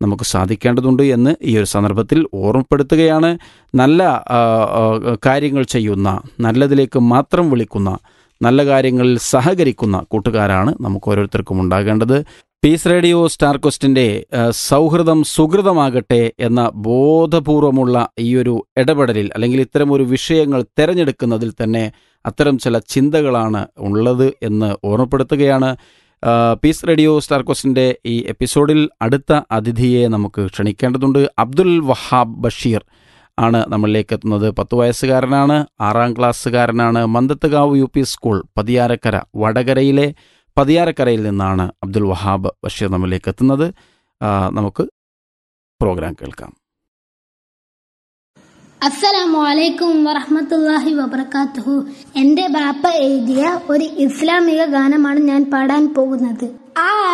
നമുക്ക് സാധിക്കേണ്ടതുണ്ട് എന്ന് ഈ ഒരു സന്ദർഭത്തിൽ ഓർമ്മപ്പെടുത്തുകയാണ് നല്ല ആ, ആ, കാര്യങ്ങൾ ചെയ്യുന്ന നല്ലതിലേക്ക് മാത്രം വിളിക്കുന്ന നല്ല കാര്യങ്ങളിൽ സഹകരിക്കുന്ന കൂട്ടുകാരാണ് നമുക്ക് ഓരോരുത്തർക്കും ഉണ്ടാകേണ്ടത് പീസ് റേഡിയോ സ്റ്റാർ ക്വസ്റ്റിൻ്റെ സൗഹൃദം സുഹൃതമാകട്ടെ എന്ന ബോധപൂർവമുള്ള ഈ ഒരു ഇടപെടലിൽ അല്ലെങ്കിൽ ഇത്തരം ഒരു വിഷയങ്ങൾ തിരഞ്ഞെടുക്കുന്നതിൽ തന്നെ അത്തരം ചില ചിന്തകളാണ് ഉള്ളത് എന്ന് ഓർമ്മപ്പെടുത്തുകയാണ് ആ, പീസ് റേഡിയോ സ്റ്റാർ ക്വസ്റ്റിൻ്റെ ഈ എപ്പിസോഡിൽ അടുത്ത അതിഥിയെ നമുക്ക് ക്ഷണിക്കേണ്ടതുണ്ട് അബ്ദുൽ വഹാബ് ബഷീർ ആണ് നമ്മളിലേക്ക് എത്തുന്നത് പത്ത് വയസ്സുകാരനാണ് ആറാം ക്ലാസ്സുകാരനാണ് Manthathukavu U P school Pathiyarakkara വടകരയിലെ പതിയാരക്കരയിൽ നിന്നാണ് അബ്ദുൽ വഹാബ് ബഷീർ നമ്മളിലേക്ക് എത്തുന്നത് ആ, നമുക്ക് പ്രോഗ്രാം കേൾക്കാം അസ്സലാമു അലൈക്കും വറഹ്മത്തുള്ളാഹി വബർക്കാത്തുഹു എന്റെ ബാപ്പ എഴുതിയ ഒരു ഇസ്ലാമിക ഗാനമാണ് ഞാൻ പാടാൻ പോകുന്നത് ആ